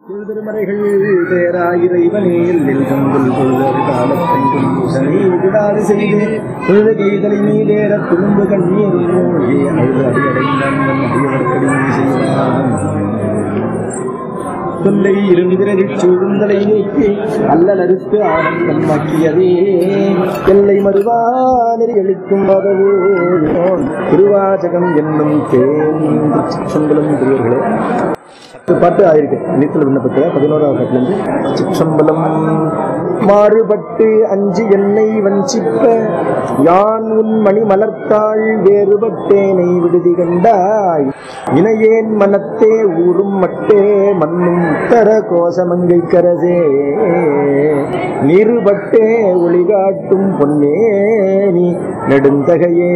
திருமறைகள் பேராயிரைவனே நெல்கங்குல் கொள்வர் காலத்தெங்கும் பூசனை விடாது செய்து தொழுத கீதலை மீதேற துளும்பு கண்ணீர் மூழ்கி அழுது அடியடைந்தான் அடியவர் கடினம் செய்தான் தொல்லை இருந்திரகிச் சூழ்ந்தலை நீக்கி அல்லல் அறுத்து ஆனந்தம் ஆக்கியதே எல்லை மறுவா நெறி அளிக்கும் வதவோ திருவாசகம் என்னும் தேன் சிற்றம்பலம் பெரியவர்களே பத்து பாட்டு ஆயிருக்கு நீச்சல் விண்ணப்பத்தில் பதினோராவது பாட்டுலேருந்து சிற்றம்பலம் மாறுபட்டு அஞ்சு என்னை வஞ்சிப்ப யான் உன் மணி மலர்த்தாள் வேறுபட்டேனை விடுதி கண்டாய் இணையேன் மனத்தே ஊரும் மட்டே மண்ணும் உத்தர கோசமங்கை கரசே நீருபட்டே ஒளிகாட்டும் பொன்னே நீ நெடுந்தகையே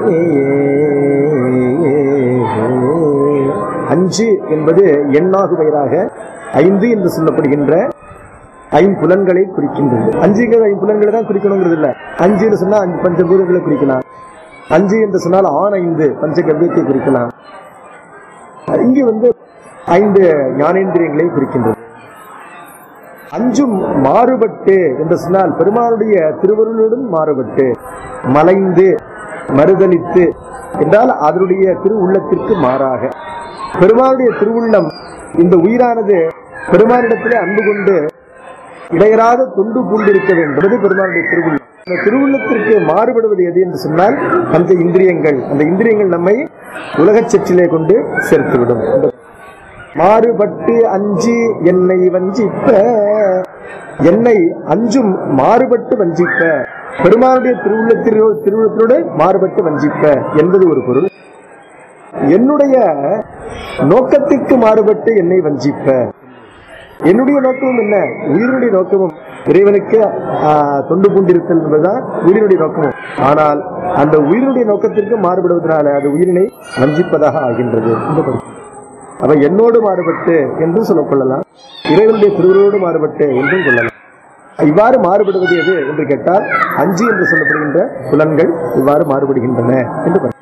அஞ்சு என்பது எண்ணாகு பெயராக ஐந்து என்று சொல்லப்படுகின்ற ஐம்புலன்களை குறிக்கின்றது அஞ்சுங்கிறது ஐம்புலன்களை தான் குறிக்கணுங்கிறது இல்ல அஞ்சுன்னு சொன்னா அஞ்சு பஞ்சபூதங்களை குறிக்கலாம் அஞ்சு என்று சொன்னால் ஆண் ஐந்து பஞ்சகவ்யத்தை குறிக்கலாம் இங்கு வந்து ஐந்து ஞானேந்திரியங்களை குறிக்கின்றது அஞ்சும் மாறுபட்டு என்று சொன்னால் பெருமானுடைய திருவருளுடன் மாறுபட்டு மலைந்து மறுதலித்து என்றால் அதனுடைய திருவுள்ளத்திற்கு மாறாக பெருமானுடைய திருவுள்ளம் இந்த உயிரானது பெருமானிடத்திலே அன்பு கொண்டு இடையராத தொண்டு பூண்டிருக்க வேண்டும் என்பது பெருமானுடைய திருவுள்ளம் அந்த திருவுள்ளத்திற்கு மாறுபடுவது எது என்று சொன்னால் அந்த இந்திரியங்கள் அந்த இந்திரியங்கள் நம்மை உலகச் சற்றிலே கொண்டு சேர்த்துவிடும் மாறுபட்டு அஞ்சு என்னை வஞ்சிப்ப என்னை அஞ்சும் மாறுபட்டு வஞ்சிப்ப பெருமானுடைய திருவுள்ளத்திலோ திருவுள்ளத்திலோடு மாறுபட்டு வஞ்சிப்ப என்பது ஒரு பொருள் என்னுடைய நோக்கத்திற்கு மாறுபட்டு என்னை வஞ்சிப்ப என்னுடைய நோக்கமும் என்ன உயிரினுடைய நோக்கமும் இறைவனுக்கு ஆஹ், தொண்டு பூண்டிருத்தல் என்பதுதான் உயிரினுடைய நோக்கமும் ஆனால் அந்த உயிரினுடைய நோக்கத்திற்கு மாறுபடுவதனால அது உயிரினை வஞ்சிப்பதாக ஆகின்றது இந்த கருத்து. அப்ப என்னோடு மாறுபட்டு என்றும் சொல்ல கொள்ளலாம் இறைவனுடைய திருவுருவோடு மாறுபட்டு என்றும் கொள்ளலாம் இவ்வாறு மாறுபடுவது எது என்று கேட்டால் அஞ்சு என்று சொல்லப்படுகின்ற புலன்கள் இவ்வாறு மாறுபடுகின்றன என்று பார்க்கிறோம்.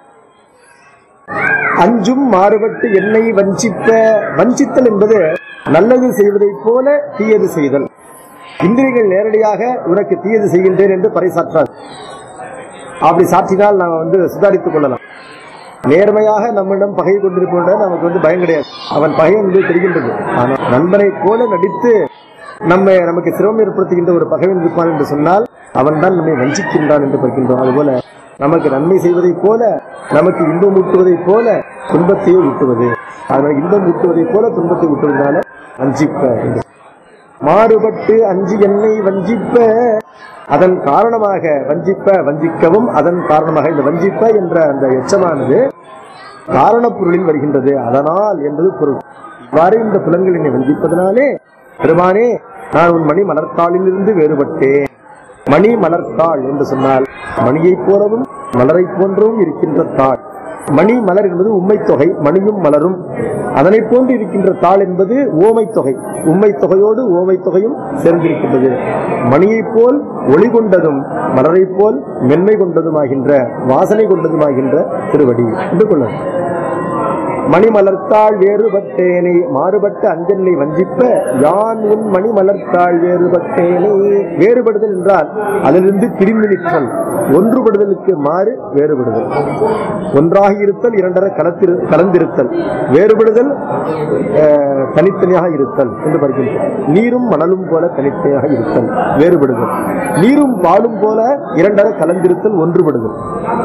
அஞ்சும் மாறுபட்டு என்னை வஞ்சிப்ப வஞ்சித்தல் என்பது நல்லது செய்வதைப் போல தீயது செய்தல் இந்திரியங்கள் நேரடியாக உனக்கு தீயது செய்கின்றேன் என்று பறைசாற்றாது அப்படி சாற்றினால் நாம் வந்து சுதாரித்துக் கொள்ளலாம் நேர்மையாக நம்மிடம் பகை கொண்டிருப்பவன் நமக்கு வந்து பயம் கிடையாது அவன் பகை என்பது தெரிகின்றது ஆனால் நண்பனை போல நடித்து நம்மை நமக்கு சிரமம் ஏற்படுத்துகின்ற ஒரு பகைவன் இருப்பான் என்று சொன்னால் அவன் தான் நம்மை வஞ்சிக்கின்றான் என்று பார்க்கின்றோம் அதுபோல நமக்கு நன்மை செய்வதைப் போல நமக்கு இன்பம் ஊட்டுவதைப் போல துன்பத்தையே ஊட்டுவது அதனால் இன்பம் ஊட்டுவதைப் போல துன்பத்தை ஊட்டுவதனால வஞ்சிப்ப என்று மாறுபட்டு அஞ்சு என்னை வஞ்சிப்ப அதன் காரணமாக வஞ்சிப்ப வஞ்சிக்கவும் அதன் காரணமாக இந்த வஞ்சிப்ப என்ற அந்த எச்சமானது காரணப் பொருளில் வருகின்றது அதனால் என்பது பொருள் இவ்வாறு இந்த புலன்கள் என்னை வஞ்சிப்பதனாலே பெருமானே நான் உன் மணி மலர்த்தாளிலிருந்து வேறுபட்டேன் மணி மலர்த்தாள் என்று சொன்னால் மணியைப் போலவும் மலரைப் போன்றவும் இருக்கின்ற தாள் மணி மலர் என்பது உண்மை தொகை மணியும் மலரும் அதனை போன்று இருக்கின்ற தாள் என்பது ஓமை தொகை உண்மை தொகையோடு ஓமை தொகையும் சேர்ந்திருக்கின்றது மணியைப் போல் ஒளி கொண்டதும் மலரைப் போல் மென்மை கொண்டதுமாகின்ற வாசனை கொண்டதுமாகின்ற திருவடி என்று கொள்ளணும் மணி மலர்த்தாள் வேறுபட்டேனை மாறுபட்ட அஞ்சனை வஞ்சிப்ப யான் உன் மணி மலர்த்தாள் வேறுபட்டேனை வேறுபடுதல் என்றால் அதிலிருந்து பிரிந்து நிற்றல் ஒன்றுபடுதலுக்கு மாறு வேறுபடுதல் ஒன்றாக இருத்தல் இரண்டர கலத்திரு கலந்திருத்தல் வேறுபடுதல் அஹ், தனித்தனியாக இருத்தல் என்று பார்க்கின்றோம் நீரும் மணலும் போல தனித்தனியாக இருத்தல் வேறுபடுதல் நீரும் பாலும் போல இரண்டர கலந்திருத்தல் ஒன்றுபடுதல்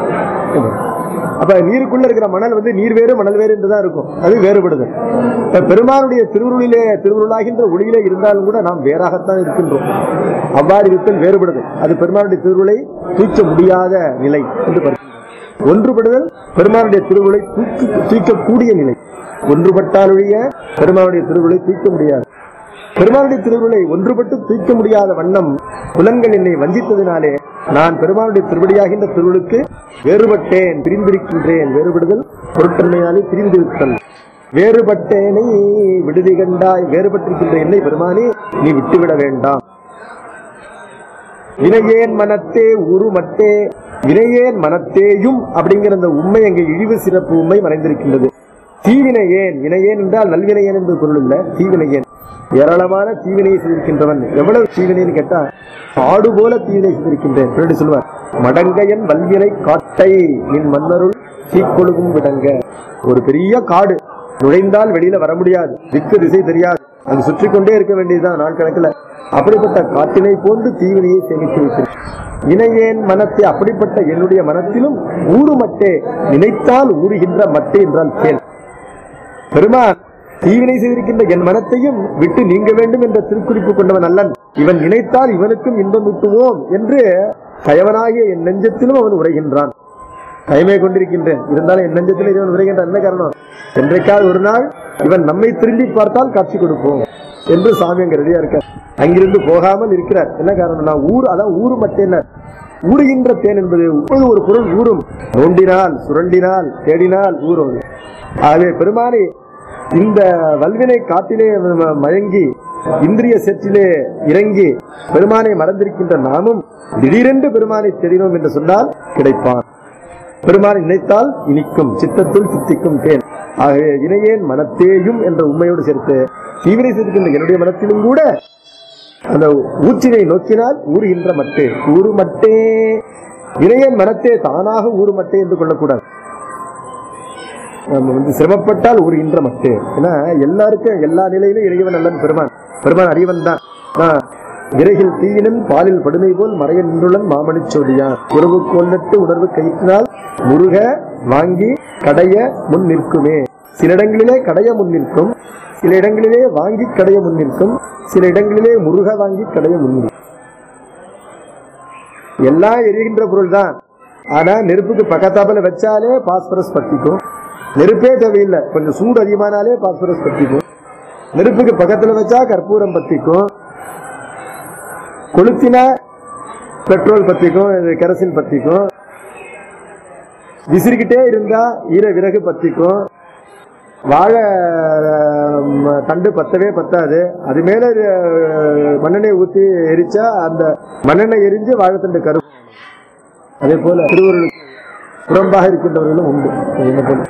அப்ப நீருக்குள்ள இருக்கிற மணல் வந்து நீர் வேறு மணல் வேறு என்றுதான் இருக்கும் அது வேறுபடுதல் இப்ப பெருமானுடைய திருவுருளிலே திருவுருளாகின்ற ஒளியிலே இருந்தாலும் கூட நாம் வேறாகத்தான் இருக்கின்றோம் அவ்வாறு இருத்தல் வேறுபடுதல் அது பெருமானுடைய திருவுருளை தூக்க முடியாத நிலை என்று பார்க்கிறோம் ஒன்றுபடுதல் பெருமானுடைய திருவுருளை தூக்கி தூக்கக்கூடிய நிலை ஒன்றுபட்டாலொழிய பெருமானுடைய திருவுருளை தூக்க முடியாது பெருமானுடைய திருவுருளை ஒன்றுபட்டு தூக்க முடியாத வண்ணம் புலன்கள் என்னை வஞ்சித்ததினாலே நான் பெருமானுடைய திருவடியாகின்ற திருவுளுக்கு வேறுபட்டேன் பிரிந்திருக்கின்றேன் வேறுபடுதல் பொருட்தன்மையாலே பிரிந்திருத்தல் வேறுபட்டேனை விடுதி கண்டாய் வேறுபட்டிருக்கின்ற என்னை பெருமானே நீ விட்டுவிட வேண்டாம் வினையேன் மனத்தே உருமட்டே வினையேன் மனத்தேயும் அப்படிங்கிற அந்த உண்மை அங்கே இழிவு சிறப்பு உண்மை மறைந்திருக்கின்றது தீவினையேன் வினையேன் என்றால் நல்வினையேன் என்பது பொருள் இல்ல தீவினையேன் ஏராளமான தீவினையை செய்திருக்கின்றவன் எவ்வளவு தீவினைன்னு கேட்டா ஆடு போல தீவினை செய்திருக்கின்றேன் பின்னாடி சொல்லுவார் மடங்கையன் வல்வினை காட்டை நின் மன்னருள் தீக்கொழுகும் விடங்க ஒரு பெரிய காடு நுழைந்தால் வெளியில வர முடியாது திக்கு திசை தெரியாது அது சுற்றி கொண்டே இருக்க வேண்டியதுதான் நாள் கணக்குல அப்படிப்பட்ட காட்டினை போன்று தீவினையை சேமித்து வைத்திருக்கிறேன் இணையேன் மனத்தை அப்படிப்பட்ட என்னுடைய மனத்திலும் ஊறு மட்டே நினைத்தால் ஊறுகின்ற மட்டே என்றால் கேள் பெருமான் தீவினை செய்திருக்கின்ற என் மனத்தையும் விட்டு நீங்க வேண்டும் என்ற திருக்குறிப்பு கொண்டவன் அல்லன் இவன் நினைத்தால் இவனுக்கும் இன்பம் விட்டுவோம் என்று கயவனாகிய என் நெஞ்சத்திலும் அவன் உரைகின்றான் கயமே கொண்டிருக்கின்றேன் இருந்தாலும் என் நெஞ்சத்தில் இவன் உரைகின்றான் என்ன காரணம் என்றைக்காவது ஒரு நாள் இவன் நம்மை திரும்பி பார்த்தால் காட்சி கொடுப்போம் என்று சாமி அங்க ரெடியா இருக்கார் அங்கிருந்து போகாமல் இருக்கிறார் என்ன காரணம் நான் ஊர் அதான் ஊரு மட்டேன் ஊறுகின்ற தேன் என்பது இப்பொழுது ஒரு பொருள் ஊறும் நோண்டினால் சுரண்டினால் தேடினால் ஊறும் ஆகவே பெருமானே இந்த வல்வினை காட்டிலே ம- மயங்கி இந்திரிய செற்றிலே இறங்கி பெருமானை மறந்திருக்கின்ற நாமும் திடீரென்று பெருமானை தெரினோம் என்று சொன்னால் கிடைப்பான் பெருமானை நினைத்தால் இனிக்கும் சித்தத்துள் சித்திக்கும் தேன் ஆகவே இணையேன் மனத்தேயும் என்ற உண்மையோடு சேர்த்து தீவிரை செய்திருக்கின்ற என்னுடைய மனத்திலும் கூட அந்த ஊற்றினை நோக்கினால் ஊறுகின்ற மட்டே ஊறு மட்டே இணையன் மனத்தே தானாக ஊறு மட்டே என்று கொள்ளக்கூடாது நம்ம வந்து சிரமப்பட்டால் ஊறுகின்ற மட்டே ஏன்னா எல்லாருக்கும் எல்லா நிலையிலும் இறைவன் அல்லன் பெருமான் பெருமான் அறிவன் தான் ஆஹ், விரைகில் தீயினன் பாலில் படுமை போல் மறைய நின்றுள்ளன் மாமணிச் சோதியான் உறவு கொள்ளட்டு உணர்வு கைத்தினால் முருக வாங்கி கடைய முன் நிற்குமே சில இடங்களிலே கடைய முன் நிற்கும் சில இடங்களிலே வாங்கி கடைய முன் நிற்கும் சில இடங்களிலே முருக வாங்கி கடைய முன் நிற்கும் எல்லாம் எரிகின்ற பொருள் தான் ஆனா நெருப்புக்கு பக்கத்தாப்புல வச்சாலே பாஸ்பரஸ் பத்திக்கும் நெருப்பே தேவையில்லை கொஞ்சம் சூடு அதிகமானாலே பாஸ்பரஸ் பத்திக்கும் நெருப்புக்கு பக்கத்துல வச்சா கற்பூரம் பத்திக்கும் கொளுத்தினா பெட்ரோல் பத்திக்கும் இது கெரசின் பத்திக்கும் விசிறிக்கிட்டே இருந்தா ஈர விறகு பத்திக்கும் வாழை ம், தண்டு பத்தவே பத்தாது அது மேல அஹ், மண்ணெண்ணெய் ஊத்தி எரிச்சா அந்த மண்ணெண்ணெய் எரிஞ்சு வாழைத்தண்டு கரு அதே போல திருவருள் புறம்பாக இருக்கின்றவர்களும் உண்டு என்ன போல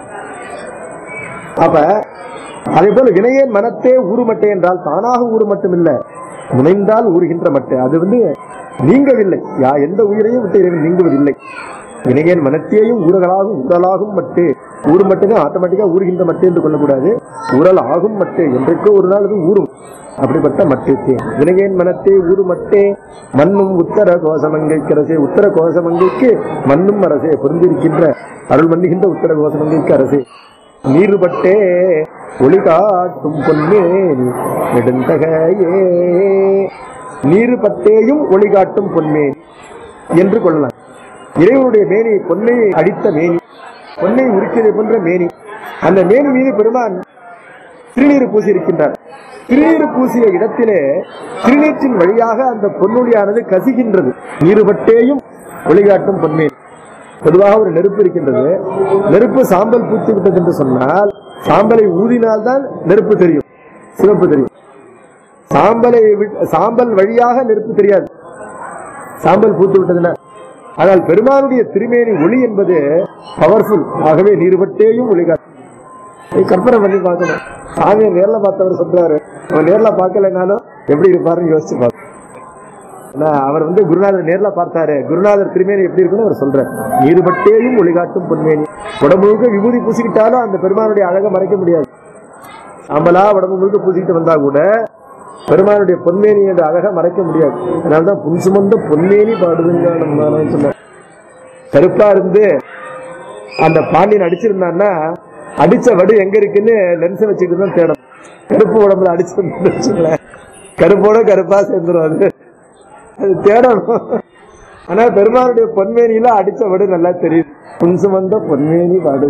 அப்ப அதே போல வினையேன் மனத்தே ஊறுமட்டை என்றால் தானாக ஊறு மட்டும் இல்ல முனைந்தால் ஊறுகின்ற மட்டை அது வந்து நீங்கவில்லை யா எந்த உயிரையும் விட்டு இறைவன் நீங்குவதில்லை வினையேன் மனத்தையும் ஊறுகளாகும் உடலாகும் மட்டு ஊறு மட்டுமே ஆட்டோமேட்டிக்கா ஊறுகின்ற மட்டு என்று கொள்ளக்கூடாது உடல் ஆகும் மட்டு என்றைக்கோ ஒரு நாள் அது ஊறும் அப்படிப்பட்ட மட்டே வினையேன் மனத்தே ஊறு மட்டே மண்ணும் உத்தர கோசமங்கைக்கு உத்தர கோசமங்கைக்கு மண்ணும் அரசே பொருந்திருக்கின்ற அருள் மன்னுகின்ற உத்தர கோசமங்கைக்கு அரசே நீர்பட்டே ஒளி காட்டும் பொன்னே நெடுந்தகையே நீர் பட்டேயும் ஒளி காட்டும் பொன்மேனி என்று கொள்ளலாம் இறைவனுடைய மேனி பொன்னை அடித்த மேனி பொன்னை உரிச்சதை போன்ற மேனி அந்த மேனி மீது பெருமான் திருநீர் பூசி இருக்கின்றார் திருநீர் பூசிய இடத்திலே திருநீற்றின் வழியாக அந்த பொன்னொழியானது கசிகின்றது நீருபட்டேயும் ஒளிகாட்டும் பொன்மேனி பொதுவாக ஒரு நெருப்பு இருக்கின்றது நெருப்பு சாம்பல் பூத்து விட்டது என்று சொன்னால் சாம்பலை ஊதினால்தான் நெருப்பு தெரியும் சிவப்பு தெரியும் சாம்பலை விட்- சாம்பல் வழியாக நெருப்பு தெரியாது சாம்பல் பூத்து விட்டதுன்னா ஆனால் பெருமானுடைய திருமேனி ஒளி என்பது பவர்ஃபுல் ஆகவே நீர்பட்டேயும் ஒளி காட்டும் நீ கற்பனை பண்ணி பார்க்கணும் சாமியை நேர்ல பார்த்தவர் சொல்றாரு அவன் நேர்ல பார்க்கலைனாலும் எப்படி இருப்பாருன்னு யோசிச்சு பார்க்கணும் ஆனா, அவர் வந்து குருநாதர் நேர்ல பார்த்தாரு குருநாதர் திருமேனி எப்படி இருக்குன்னு அவர் சொல்றாரு நீர்பட்டேயும் ஒளிகாட்டும் பொன்மேனி உடம்பு முழுக்க விபூதி பூசிக்கிட்டாலும் அந்த பெருமானுடைய அழகை மறைக்க முடியாது சாம்பலா உடம்பு முழுக்க பூசிக்கிட்டு வந்தா கூட பெருமானுடைய பொன்மேனியோட அழகை மறைக்க முடியாது அதனாலதான் புன் சுமந்த பொன்மேனி பாடுதுங்க நம்ம சொன்னார் கருப்பா இருந்து அந்த பாண்டியன் அடிச்சிருந்தான்னா அடிச்ச வடு எங்க இருக்குன்னு லென்ஸ் வச்சுட்டு தான் தேடணும் கருப்பு உடம்புல அடிச்சிருந்தா வச்சுங்களேன் கருப்போட கருப்பா சேர்ந்துரும் அது அது தேடணும் ஆனா பெருமானுடைய பொன்மேனியில அடிச்ச வடு நல்லா தெரியுது புன் சுமந்த பொன்மேனி பாடு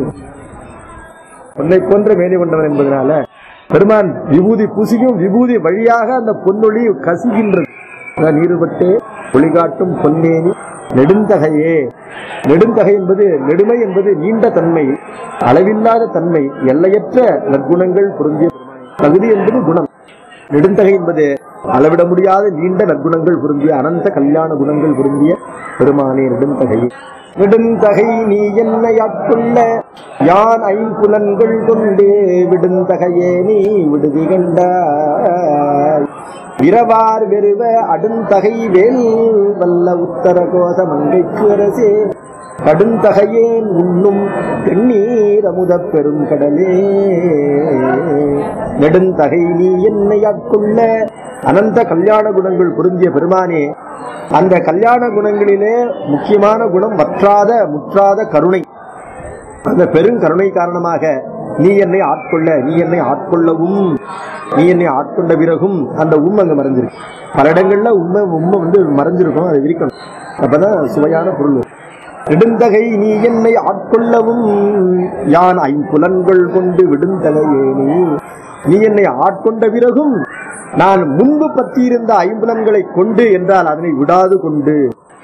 பொன்னை போன்ற மேனி கொண்டவன் என்பதனால பெருமான் விபூதி பூசியும் விபூதி வழியாக அந்த பொன்னொழி கசிகின்றது அதான் நீருபட்டே ஒளிகாட்டும் பொன்மேனி நெடுந்தகையே நெடுந்தகை என்பது நெடுமை என்பது நீண்ட தன்மை அளவில்லாத தன்மை எல்லையற்ற நற்குணங்கள் பொருந்திய தகுதி என்பது குணம் நெடுந்தகை என்பது அளவிட முடியாத நீண்ட நற்குணங்கள் பொருந்திய அனந்த கல்யாண குணங்கள் பொருந்திய பெருமானே நெடுந்தகை விடுந்தகை நீ என்னை ஆட்கொள்ள யான் ஐம்புலன்கள் கொண்டே விடுந்தகையே நீ விடுதி கண்டாய் இரவார் வெறுவ அடுந்தகை வேல் வல்ல உத்தர கோச மங்கைக்கு அரசே கடுந்தகையேன் உண்ணும் தென்னீர் அமுத பெருங்கடலே நெடுந்தகை நீ என்னை ஆட்கொள்ள அனந்த கல்யாண குணங்கள் பொருந்திய பெருமானே அந்த கல்யாண குணங்களிலே முக்கியமான குணம் வற்றாத முற்றாத கருணை அந்த பெருங்கருணை காரணமாக நீ என்னை ஆட்கொள்ள நீ என்னை ஆட்கொள்ளவும் நீ என்னை ஆட்கொண்ட பிறகும் அந்த உம் அங்க மறைஞ்சிருக்கு பல இடங்கள்ல உண்மை உண்மை வந்து மறைஞ்சிருக்கும் அதை விரிக்கணும் அப்பதான் சுவையான பொருள் வரும். நெடுந்தகை நீ என்னை ஆட்கொள்ளவும் யான் ஐம்புலன்கள் கொண்டு விடுந்தகையே நீ நீ என்னை ஆட்கொண்ட பிறகும் நான் முன்பு பற்றியிருந்த ஐம்புலன்களை கொண்டு என்றால் அதனை விடாது கொண்டு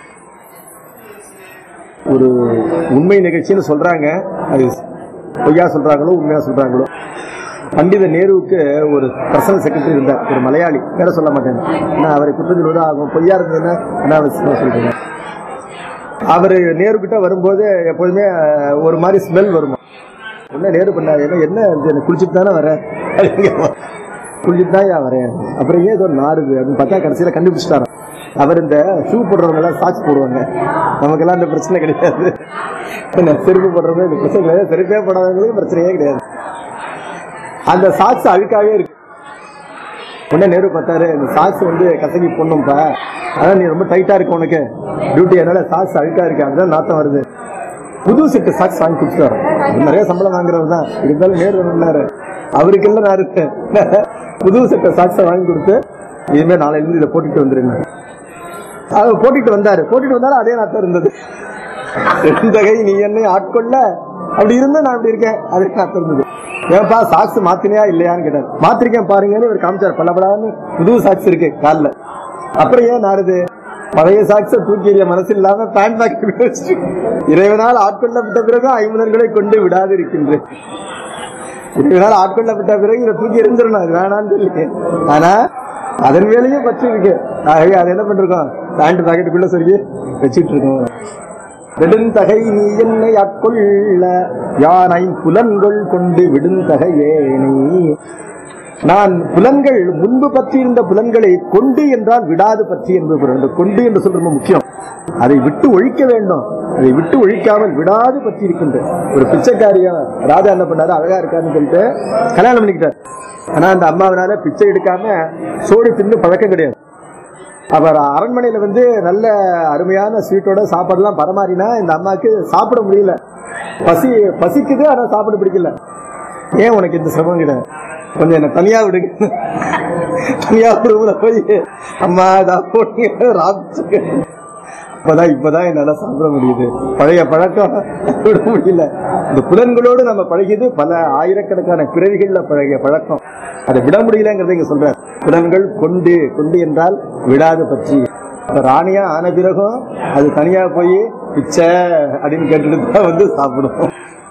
ஒரு உண்மை நிகழ்ச்சின்னு சொல்றாங்க அது பொய்யா சொல்றாங்களோ உண்மையா சொல்றாங்களோ பண்டித நேருவுக்கு ஒரு பர்சனல் செக்ரட்டரி இருந்தார் ஒரு மலையாளி பேர சொல்ல மாட்டேன் நான் அவரை குற்றம் சொல்வது ஆகும் பொய்யா இருந்ததுன்னா அனாவசியமா சொல்றேன் அவரு நேரு கிட்ட வரும்போது எப்போதுமே அஹ், ஒரு மாதிரி ஸ்மெல் வருமா என்ன நேரு பண்ணாரு என்ன என்ன இது, எனக்கு குளிச்சுட்டு தானே வரேன் குளிச்சுட்டு தான் ஏன் வரேன் அப்புறம் ஏன் ஏதோ நாடுது அப்படின்னு பார்த்தா கடைசியில கண்டுபிடிச்சிட்டாரு அவர் இந்த ஷூ போடுறவங்க எல்லாம் சாக்ஸ் போடுவாங்க நமக்கெல்லாம் அந்த பிரச்சனை கிடையாது என்ன செருப்பு போடுறவங்க இந்த பிரச்சனை கிடையாது செருப்பே போடாதவங்களுக்கு பிரச்சனையே கிடையாது அந்த சாக்ஸ் அழுக்காவே இருக்கு உடனே நேரு பார்த்தாரு இந்த சாக்ஸ் வந்து கசக்கி போடணும்ப்பா அதான் நீ ரொம்ப டைட்டா இருக்கு உனக்கு டியூட்டி அதனால சாக்ஸ் அழுக்கா இருக்கு அதுதான் நாத்தம் வருது புது செட்டு சாக்ஸ் வாங்கி கொடுத்துட்டு வரேன் அவர் நிறைய சம்பளம் வாங்குறவர் தான் இருந்தாலும் நேரு சொன்னாரு அவருக்கு எல்லாம் நான் இருக்கேன் புது செட்டை சாக்ஸை வாங்கி கொடுத்து இனிமே நாளையில இருந்து இதை போட்டுட்டு வந்துருங்க அவர் போட்டுட்டு வந்தாரு போட்டுட்டு வந்தாலும் அதே நாத்தம் இருந்தது தகை நீ என்னை ஆட்கொள்ள அப்படி இருந்தா நான் இப்படி இருக்கேன் அதே நாத்தம் இருந்தது ஏன்பா சாக்ஸ் மாத்தினியா இல்லையான்னு கேட்டார் மாத்திருக்கேன் பாருங்கன்னு இவர் காமிச்சார் பல்லபடான்னு புது சாக்ஸ் இருக்கு காலில் அப்புறம் ஏன் நாடுது பழைய சாக்ஸ தூக்கி எறிய மனசு இல்லாம பேண்ட் பேக் வச்சுட்டு இறைவனால் ஆட்கொள்ளப்பட்ட பிறகு ஐம்பதன்களை கொண்டு விடாது இருக்கின்றேன் இறைவனால் ஆட்கொள்ளப்பட்ட பிறகு இதை தூக்கி எரிஞ்சிடணும் அது வேணான்னு சொல்லி ஆனா அதன் மேலேயும் பற்றி இருக்கு ஆகவே அதை என்ன பண்ணிருக்கோம் பேண்ட் பாக்கெட்டுக்குள்ள சொல்லி வச்சிட்டு இருக்கோம் நெடுந்தகை நீ என்னை ஆட்கொள்ள யானை புலன்கள் கொண்டு விடுந்தகையே நீ நான் புலன்கள் முன்பு பற்றியிருந்த புலன்களை கொண்டு என்றால் விடாது பற்றி என்பது பொருள். இந்த கொண்டு என்று சொல்றது ரொம்ப முக்கியம் அதை விட்டு ஒழிக்க வேண்டும் அதை விட்டு ஒழிக்காமல் விடாது பற்றி இருக்கின்ற ஒரு பிச்சைக்காரியா ராஜா என்ன பண்ணாரு அழகா இருக்காருன்னு சொல்லிட்டு கல்யாணம் பண்ணிக்கிட்டார் ஆனா அந்த அம்மாவனால பிச்சை எடுக்காம சோறு தின்னு பழக்கம் கிடையாது அவர் அரண்மனையில வந்து நல்ல அருமையான ஸ்வீட்டோட சாப்பாடுலாம் பரமாறினா இந்த அம்மாவுக்கு சாப்பிட முடியல பசி பசிக்குது ஆனா சாப்பிட பிடிக்கல ஏன் உனக்கு இந்த சிரமம் கிடையாது கொஞ்சம் என்ன தனியா விடுங்க தனியா ரூம்ல போய் அம்மா இதான் போட்டீங்க ராபிச்சுக்க இப்பதான் இப்பதான் என்னால சாப்பிட முடியுது பழைய பழக்கம் விட முடியல இந்த புலன்களோடு நம்ம பழகியது பல ஆயிரக்கணக்கான பிறவிகள்ல பழகிய பழக்கம் அதை விட முடியலங்கிறத இங்க சொல்ற புலன்கள் கொண்டு கொண்டு என்றால் விடாது பற்றி இப்ப ராணியா ஆன பிறகும் அது தனியா போய் பிச்சை அப்படின்னு கேட்டுட்டு தான் வந்து சாப்பிடும்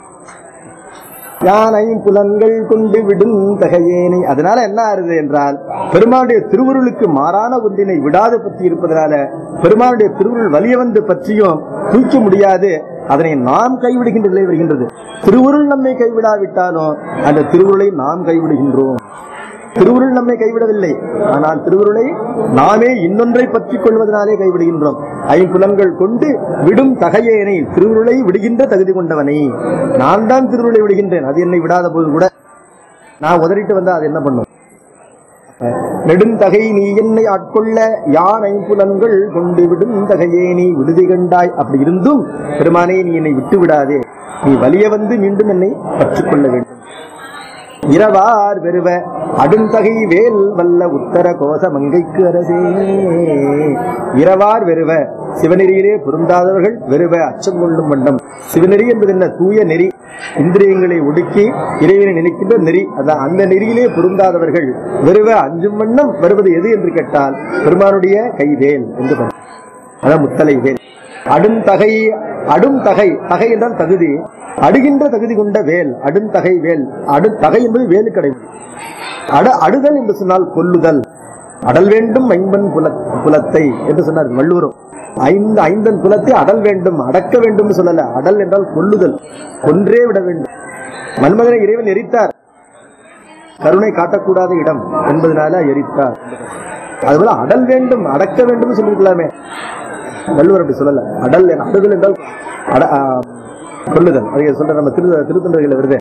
யானை புலன்கள் கொண்டு விடும் தகையேனை அதனால என்ன ஆறுது என்றால் பெருமானுடைய திருவுருளுக்கு மாறான ஒன்றினை விடாது பற்றி இருப்பதனால பெருமானுடைய திருவுருள் வலிய வந்து பற்றியும் தூக்க முடியாது அதனை நாம் கைவிடுகின்ற நிலை வருகின்றது திருவுருள் நம்மை கைவிடாவிட்டாலும் அந்த திருவுருளை நாம் கைவிடுகின்றோம் திருவுருள் நம்மை கைவிடவில்லை ஆனால் திருவுருளை நாமே இன்னொன்றை பற்றிக் கொள்வதனாலே கைவிடுகின்றோம் ஐம்புலன்கள் கொண்டு விடும் தகையேனை திருவுருளை விடுகின்ற தகுதி கொண்டவனை நான் தான் திருவுருளை விடுகின்றேன் அது என்னை விடாத போது கூட நான் உதறிட்டு வந்தா அது என்ன பண்ணும் நெடுந்தகை நீ என்னை ஆட்கொள்ள யான் ஐம்புலன்கள் கொண்டு விடும் தகையே நீ விடுதி கண்டாய் அப்படி இருந்தும் பெருமானே நீ என்னை விட்டு விடாதே நீ வலிய வந்து மீண்டும் என்னை பற்றிக் கொள்ள வேண்டும் இரவார் வெறுவ அடுந்தகை வேல் வல்ல உத்தர கோச மங்கைக்கு அரசே இரவார் வெறுவ சிவநெறியிலே பொருந்தாதவர்கள் வெறுவ அச்சம் கொள்ளும் வண்ணம் சிவநெறி என்பது என்ன தூய நெறி இந்திரியங்களை ஒடுக்கி இறைவனை நினைக்கின்ற நெறி அதான் அந்த நெறியிலே பொருந்தாதவர்கள் வெறுவ அஞ்சும் வண்ணம் வருவது எது என்று கேட்டால் பெருமானுடைய கைவேல் என்று பொருள். அதான் முத்தலை வேல் அடுந்தகை அடும் தகை தகை என்றால் தகுதி அடுகின்ற தகுதி கொண்ட வேல் அடுந்தகை வேல் அடு தகை என்பது வேலுக்கடை அட அடுதல் என்று சொன்னால் கொல்லுதல் அடல் வேண்டும் ஐம்பன் புல புலத்தை என்று சொன்னார் வள்ளுவரும் ஐந்து ஐந்தன் புலத்தை அடல் வேண்டும் அடக்க வேண்டும் சொல்லல அடல் என்றால் கொல்லுதல் கொன்றே விட வேண்டும் மன்மதனை இறைவன் எரித்தார் கருணை காட்டக்கூடாத இடம் என்பதனால எரித்தார் அதுபோல அடல் வேண்டும் அடக்க வேண்டும் சொல்லிருக்கலாமே வள்ளுவர் அப்படி சொல்லல அடல் அடுதல் என்றால் அட- ஆ, கொல்லுதல் அதை சொல்ற நம்ம திரு திருத்தொண்டர்கள் வருது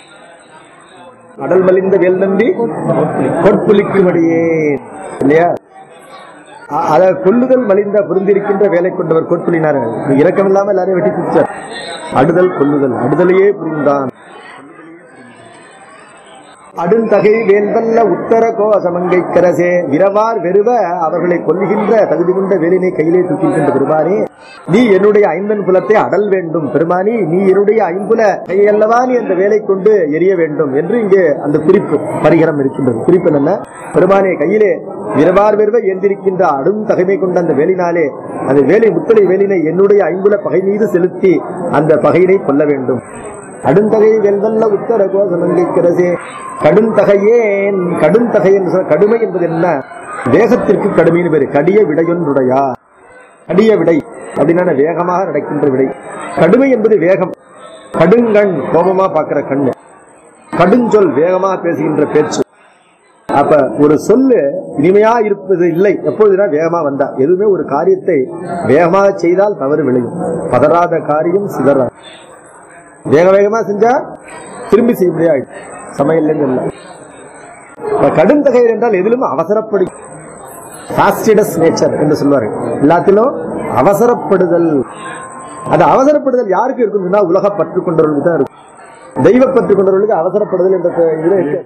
அடல் மலிந்த வேல் நம்பி கொட்புலிக்குமடியே இல்லையா அ- அத கொல்லுதல் மலிந்த புரிந்திருக்கின்ற வேலை கொண்டவர் கொட்புலினார் இரக்கம் இல்லாம எல்லாரையும் வெட்டி பிடிச்சார் அடுதல் கொல்லுதல் அடுதலையே புரிந்தான் அடுந்தகை வேல்வல்ல உத்தர கோசமங்கை கரசே விரவார் வெறுவ அவர்களை கொல்லுகின்ற தகுதி கொண்ட வேலினை கையிலே தூக்கின்ற பெருமானே நீ என்னுடைய ஐந்தன் புலத்தை அடல் வேண்டும் பெருமானி நீ என்னுடைய ஐம்புல கையல்லவா நீ அந்த வேலை கொண்டு எரிய வேண்டும் என்று இங்கே அந்த குறிப்பு பரிகரம் இருக்கின்றது குறிப்பு என்ன பெருமானே கையிலே விரவார் வெறுவ ஏந்திருக்கின்ற அடும் தகைமை கொண்ட அந்த வேலினாலே அந்த வேலை முத்தலை வேலினை என்னுடைய ஐம்புல பகை மீது செலுத்தி அந்த பகையினை கொல்ல வேண்டும் கடுந்தகை வெல்வல்ல உத்தர கோசமங்கைக்கிறதே கடுந்தகையேன் கடுந்தகை என்று சொல்ல கடுமை என்பது என்ன வேகத்திற்கு கடுமைன்னு பேரு கடிய விடையொன்றுடையா கடிய விடை அப்படின்னா வேகமாக நடக்கின்ற விடை கடுமை என்பது வேகம் கடுங்கண் கோபமா பார்க்கிற கண்ணு கடுஞ்சொல் வேகமா பேசுகின்ற பேச்சு அப்ப ஒரு சொல்லு இனிமையா இருப்பது இல்லை எப்பொழுதுனா வேகமா வந்தா எதுவுமே ஒரு காரியத்தை வேகமாக செய்தால் தவறு விளையும் பதறாத காரியம் சிதறா வேக வேகமா செஞ்சா திரும்பி செய்ய முடியாது சமையல் இல்ல இப்ப கடுந்தகை என்றால் எதிலும் அவசரப்படி ஃபாஸ்டிடஸ் நேச்சர் என்று சொல்வார்கள் எல்லாத்திலும் அவசரப்படுதல் அது அவசரப்படுதல் யாருக்கு இருக்குன்னா உலக பற்று கொண்டவர்களுக்கு தான் இருக்கும் தெய்வ பற்று கொண்டவர்களுக்கு அவசரப்படுதல் என்ற இதுல இருக்கு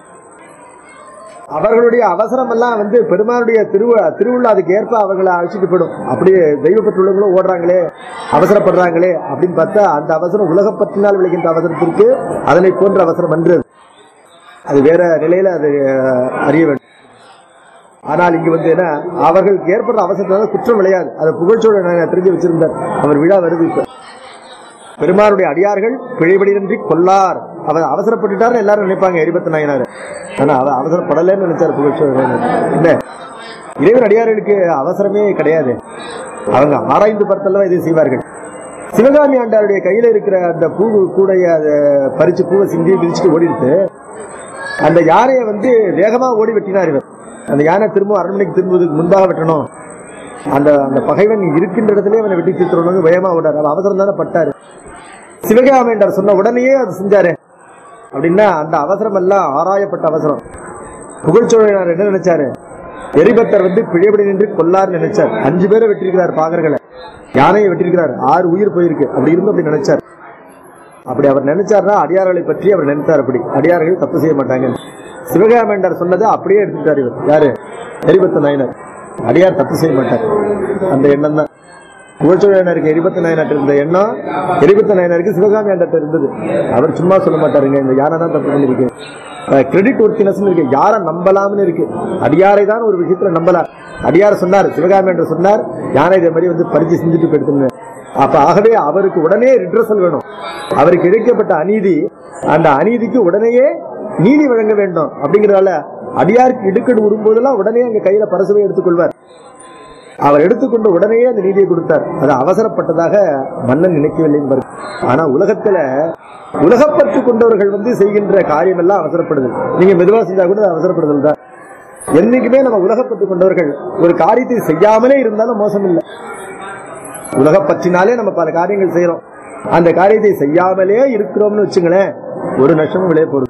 அவர்களுடைய அவசரம் எல்லாம் வந்து பெருமானுடைய திருவிழா திருவிழா அதுக்கு ஏற்ப அவங்களை அழைச்சிட்டு போயிடும் அப்படியே தெய்வப்பற்றுள்ளவங்களும் ஓடுறாங்களே அவசரப்படுறாங்களே அப்படின்னு பார்த்தா அந்த அவசரம் உலகப்பற்றினால் விளைகின்ற அவசரத்திற்கு அதனை போன்ற அவசரம் அன்று அது. அது வேற நிலையில அது அஹ், அறிய வேண்டும் ஆனால் இங்கு வந்து என்ன அவர்களுக்கு ஏற்படுற அவசரத்தினால குற்றம் விளையாது அதை புகழ்ச்சோட நான் தெரிஞ்சு வச்சிருந்தார் அவர் விழா வருது இப்ப பெருமானுடைய அடியார்கள் பிழைபடியின்றி கொல்லார் அவர் அவசரப்பட்டுட்டாருன்னு எல்லாரும் நினைப்பாங்க எரிபத்து நாயனார் ஆனா அவர் அவசரப்படலைன்னு நினைச்சார் புகழ்ச்சோழர் இல்ல இறைவன் அடியார்களுக்கு அவசரமே கிடையாது அவங்க ஆராய்ந்து பார்த்தல்லவா இதை செய்வார்கள் சிவகாமி ஆண்டாருடைய கையில இருக்கிற அந்த பூ கூடைய அதை பறிச்சு பூவை சிந்தி பிரிச்சுட்டு ஓடிடுத்து அந்த யானையை வந்து வேகமா ஓடி வெட்டினார் இவர் அந்த யானை திரும்ப அரண்மனைக்கு திரும்புவதற்கு முன்பாக வெட்டணும் அந்த அந்த பகைவன் இருக்கின்ற இடத்திலே அவனை வெட்டி தீர்த்தணும் வேகமா ஓடாரு அவன் அவசரம் தானே பட்டாரு சிவகாமி என்றார் சொன்ன உடனேயே அது செஞ்சாரு அப்படின்னா அந்த அவசரம் எல்லாம் ஆராயப்பட்ட அவசரம் புகழ்ச்சோழனார் என்ன நினைச்சாரு எரிபத்தர் வந்து பிழைபடி நின்று கொல்லார்னு நினைச்சார் அஞ்சு பேரை வெட்டிருக்கிறார் பாகர்களை யானையை வெட்டிருக்கிறார் ஆறு உயிர் போயிருக்கு அப்படி இருந்து அப்படி நினைச்சார் அப்படி அவர் நினைச்சார்னா அடியார்களை பற்றி அவர் நினைத்தார் அப்படி அடியார்கள் தப்பு செய்ய மாட்டாங்க சிவகாமேண்டர் சொன்னதை அப்படியே எடுத்துட்டார் இவர் யாரு எரிபத்த நாயனர் அடியார் தப்பு செய்ய மாட்டார் அந்த எண்ணம் தான் புகழ்ச்சோழனருக்கு எரிபத்த நாயனாட்டு இருந்த எண்ணம் எரிபத்த நாயனருக்கு சிவகாமி ஆண்டர்ட்ட இருந்தது அவர் சும்மா சொல்ல மாட்டாருங்க இந்த யானை தான் தப்பு பண்ணிருக்கு கிரெடிட் ஒர்த்தினஸ் இருக்கு யாரை நம்பலாம்னு இருக்கு அடியாரை தான் ஒரு விஷயத்துல நம்பலாம் அடியார் சொன்னார் சிவகாமி என்று சொன்னார் யானை இதே மாதிரி வந்து பறிச்சு செஞ்சுட்டு போயிடுத்துங்க அப்ப ஆகவே அவருக்கு உடனே ரிட்ரஸல் வேணும் அவருக்கு இழைக்கப்பட்ட அநீதி அந்த அநீதிக்கு உடனேயே நீதி வழங்க வேண்டும் அப்படிங்கறதால அடியாருக்கு இடுக்கடு உரும்போதெல்லாம் உடனே அங்க கையில பரசுவை எடுத்துக்கொள்வார் அவர் எடுத்துக்கொண்டு உடனேயே அந்த நீதியை கொடுத்தார் அது அவசரப்பட்டதாக மன்னன் நினைக்கவில்லை என்பார் ஆனா உலகத்துல உலகப்பற்று கொண்டவர்கள் வந்து செய்கின்ற காரியம் எல்லாம் அவசரப்படுதல் நீங்க மெதுவா செஞ்சா கூட அது அவசரப்படுதல் தான் என்னைக்குமே நம்ம உலகப்பற்று கொண்டவர்கள் ஒரு காரியத்தை செய்யாமலே இருந்தாலும் மோசம் இல்லை உலகப்பற்றினாலே நம்ம பல காரியங்கள் செய்யறோம் அந்த காரியத்தை செய்யாமலே இருக்கிறோம்னு வச்சுங்களேன் ஒரு நஷ்டமும் விளைய போறது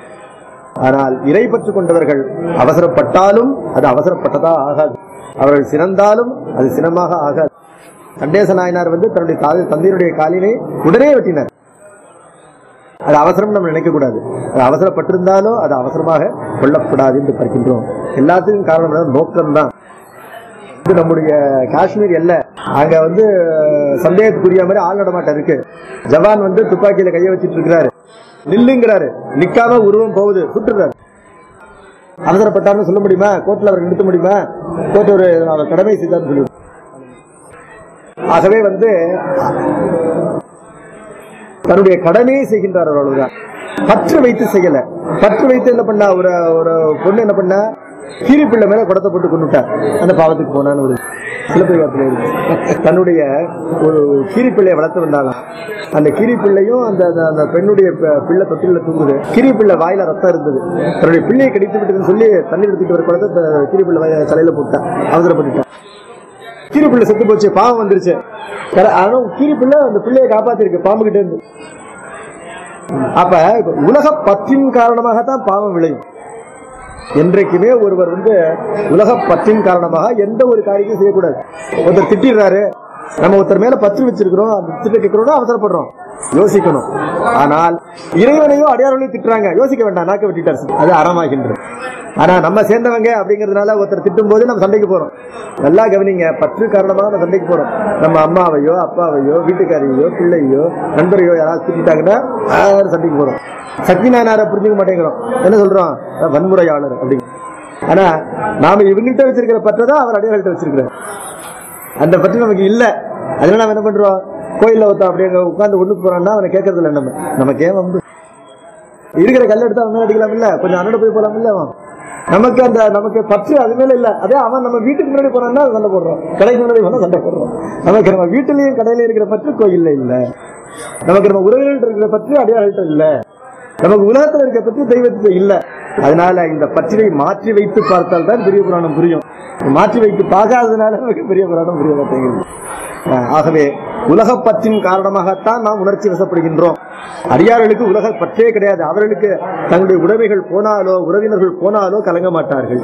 ஆனால் இறை பற்று கொண்டவர்கள் அவசரப்பட்டாலும் அது அவசரப்பட்டதா ஆகாது அவர்கள் சிறந்தாலும் அது சினமாக ஆகாது கண்டேச நாயனார் வந்து தன்னுடைய தாய் தந்தையுடைய காலினை உடனே வெட்டினார் அது அவசரம் நம்ம நினைக்க கூடாது அது அவசரப்பட்டிருந்தாலும் அது அவசரமாக கொல்லப்படாது என்று பார்க்கின்றோம் எல்லாத்துக்கும் காரணம் நோக்கம் தான் இது நம்முடைய காஷ்மீர் எல்லை அங்க வந்து சந்தேகத்துக்குரிய மாதிரி ஆள் நடமாட்டம் இருக்கு ஜவான் வந்து துப்பாக்கியில கைய வச்சிட்டு இருக்கிறாரு நில்லுங்கிறாரு நிக்காம உருவம் போகுது சுட்டுறாரு அவசரப்பட்டார்னு சொல்ல முடியுமா கோர்ட்ல அவர் நிறுத்த முடியுமா கோர்ட் ஒரு அவர் கடமை செய்தார்னு சொல்லி ஆகவே வந்து தன்னுடைய கடமையை செய்கின்றார் அவ்வளவுதான் பற்று வைத்து செய்யல பற்று வைத்து என்ன பண்ணா ஒரு ஒரு பொண்ணு என்ன பண்ணா கீரி பிள்ளை மேல குடத்தை போட்டு கொண்டுட்டார் அந்த பாவத்துக்கு போனான்னு ஒரு சிலப்பதிகாரத்துல இருக்கு தன்னுடைய ஒரு கீரி பிள்ளையை வளர்த்து வந்தாங்க அந்த கீரி பிள்ளையும் அந்த அந்த- அந்த பெண்ணுடைய ப- பிள்ளை தொட்டில தூங்குது கீரி பிள்ளை வாயில ரத்தம் இருந்தது தன்னுடைய பிள்ளையை கடித்து விட்டதுன்னு சொல்லி தண்ணீர் எடுத்துட்டு வர குடத்தை த- கீரி பிள்ளை வாயில தலையில போட்டான் அவசரப்பட்டுட்டான் கீரி பிள்ளை செத்து போச்சு பாவம் வந்துருச்சு கர- ஆனா கீரி பிள்ளை அந்த பிள்ளையை காப்பாத்திருக்கு பாம்பு கிட்ட இருந்து அப்ப இப்ப உலக பற்றின் காரணமாகத்தான் பாவம் விளையும் என்றைக்குமே ஒருவர் வந்து உலக பற்றின் காரணமாக எந்த ஒரு காரியத்தையும் செய்யக்கூடாது ஒருத்தர் திட்டிடுறாரு நம்ம ஒருத்தர் மேல பற்று வச்சிருக்கிறோம் அந்த திட்ட கேட்கிறோம் அவசரப்படுறோம் யோசிக்கணும் ஆனால் இறைவனையும் அடையாளங்களையும் திட்டுறாங்க யோசிக்க வேண்டாம் நாக்க வெட்டிட்டார் அது அறமாகின்றது ஆனா நம்ம சேர்ந்தவங்க அப்படிங்கறதுனால ஒருத்தர் திட்டும் போது நம்ம சண்டைக்கு போறோம் நல்லா கவனிங்க பற்று காரணமாக நம்ம சண்டைக்கு போறோம் நம்ம அம்மாவையோ அப்பாவையோ வீட்டுக்காரியோ பிள்ளையோ நண்பரையோ யாராவது திட்டாங்கன்னா யாரும் சண்டைக்கு போறோம் சக்தி நாயனாரை புரிஞ்சுக்க மாட்டேங்கிறோம் என்ன சொல்றோம் அஹ் வன்முறையாளர் அப்படிங்க ஆனா நாம இவங்கள்ட்ட வச்சிருக்கிற பற்றை தான் அவர் அடையாளத்தை வச்சிருக்கிறார் அந்த பற்றி நமக்கு இல்ல அதனால நம்ம என்ன பண்றோம் கோயில்ல ஒருத்தன் அப்படியே அங்க உட்கார்ந்து ஒண்ணுக்கு போறான்னா அவனை கேட்கறது இல்லை நம்ம நமக்கு ஏன் வந்து இருக்கிற கல் எடுத்து அவன் மேல அடிக்கலாம் இல்ல கொஞ்சம் அண்ணட போய் போலாம் இல்ல அவன் நமக்கு அந்த நமக்கு பற்று அது மேல இல்ல அதே அவன் நம்ம வீட்டுக்கு முன்னாடி போறான்னா சண்டை போடுறோம் கடைக்கு முன்னாடி போனா சண்டை போடுறோம் நமக்கு நம்ம வீட்டுலயும் கடையில இருக்கிற பற்று கோயில்ல இல்ல நமக்கு நம்ம உறவுகள் இருக்கிற பற்று அடையாளம் இல்ல நமக்கு உலகத்துல இருக்க பற்றி தெய்வத்துல இல்ல அதனால இந்த பற்றினை மாற்றி வைத்து பார்த்தால் தான் பெரிய புராணம் புரியும் மாற்றி வைத்து பார்க்காததுனால நமக்கு பெரிய புராணம் புரிய மாட்டேங்குது அஹ் ஆகவே உலகப் பற்றின் காரணமாகத்தான் நாம் உணர்ச்சி வசப்படுகின்றோம் அடியார்களுக்கு உலக பற்றே கிடையாது அவர்களுக்கு தங்களுடைய உடைமைகள் போனாலோ உறவினர்கள் போனாலோ கலங்க மாட்டார்கள்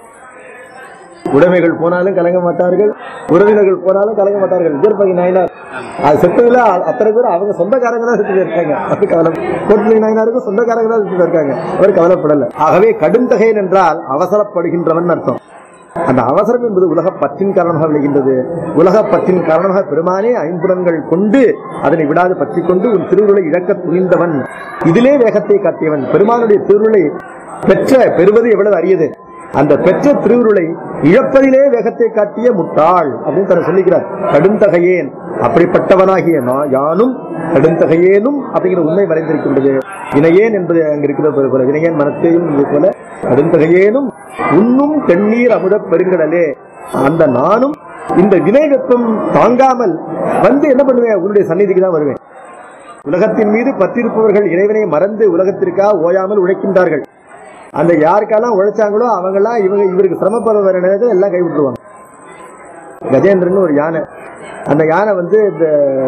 உடைமைகள் போனாலும் கலங்க மாட்டார்கள் உறவினர்கள் போனாலும் கலங்க மாட்டார்கள் வீரப்பகி நாயனார் அது செத்ததுல அ- அத்தனை பேர் அவங்க சொந்தக்காரங்க தான் செத்து இருக்காங்க அது கவலை கோட்பகை நாயனாருக்கும் சொந்தக்காரங்க தான் செத்து இருக்காங்க அவர் கவலைப்படல ஆகவே கடுந்தகையன் என்றால் அவசரப்படுகின்றவன் அர்த்தம் அந்த அவசரம் என்பது உலக பற்றின் காரணமாக விளைகின்றது உலக பற்றின் காரணமாக பெருமானே ஐம்புலன்கள் கொண்டு அதனை விடாது பற்றிக் கொண்டு உன் திருவுருளை இழக்க துணிந்தவன் இதிலே வேகத்தை காட்டியவன் பெருமானுடைய திருவுருளை பெற்ற பெறுவது எவ்வளவு அரியது அந்த பெற்ற திருவுருளை இழப்பதிலே வேகத்தை காட்டிய முட்டாள் அப்படின்னு தன்னை சொல்லிக்கிறார் கடுந்தகையேன் அப்படிப்பட்டவனாகிய நான் யானும் கடுந்தகையேனும் அப்படிங்கிற உண்மை மறைந்திருக்கின்றது வினையேன் என்பது அங்க இருக்கிறது போல வினையேன் மனத்தையும் இது போல கடுந்தகையேனும் உண்ணும் தென்னீர் அமுத பெருங்கடலே அந்த நானும் இந்த வினை வெப்பம் தாங்காமல் வந்து என்ன பண்ணுவேன் உன்னுடைய சந்நிதிக்கு தான் வருவேன் உலகத்தின் மீது பற்றிருப்பவர்கள் இறைவனை மறந்து உலகத்திற்காக ஓயாமல் உழைக்கின்றார்கள் அந்த யாருக்கெல்லாம் உழைச்சாங்களோ அவங்கெல்லாம் இவங்க இவருக்கு சிரமப்பட வர நேரத்தில் எல்லாம் கைவிட்டுருவாங்க கஜேந்திரன் ஒரு யானை அந்த யானை வந்து இந்த